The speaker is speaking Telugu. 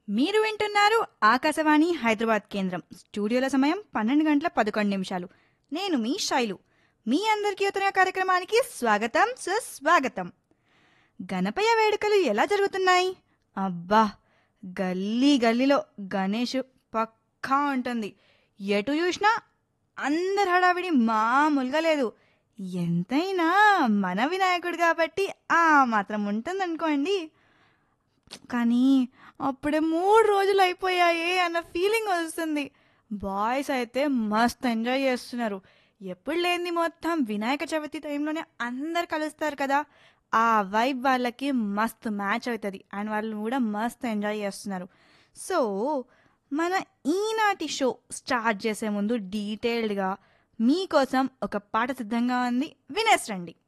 మీరు వింటున్నారు ఆకాశవాణి హైదరాబాద్ కేంద్రం స్టూడియోల సమయం పన్నెండు గంటల పదకొండు నిమిషాలు నేను మీ శైలు మీ అందరికీ ఉత్తర కార్యక్రమానికి స్వాగతం సుస్వాగతం గణపయ్య వేడుకలు ఎలా జరుగుతున్నాయి అబ్బా గల్లీ గల్లీలో గణేష్ పక్కా ఉంటుంది ఎటు చూసినా అందరి హడావిడి మామూలుగా లేదు ఎంతైనా మన వినాయకుడు కాబట్టి ఆ మాత్రం ఉంటుందనుకోండి కానీ అప్పుడే మూడు రోజులు అయిపోయాయి అన్న ఫీలింగ్ వస్తుంది బాయ్స్ అయితే మస్త్ ఎంజాయ్ చేస్తున్నారు ఎప్పుడు లేని మొత్తం వినాయక చవితి టైంలోనే అందరు కలుస్తారు కదా ఆ వైబ్ వాళ్ళకి మస్త్ మ్యాచ్ అవుతుంది అండ్ వాళ్ళు కూడా మస్త్ ఎంజాయ్ చేస్తున్నారు సో మన ఈనాటి షో స్టార్ట్ చేసే ముందు డీటెయిల్డ్గా మీకోసం ఒక పాట సిద్ధంగా ఉంది వినేసరండి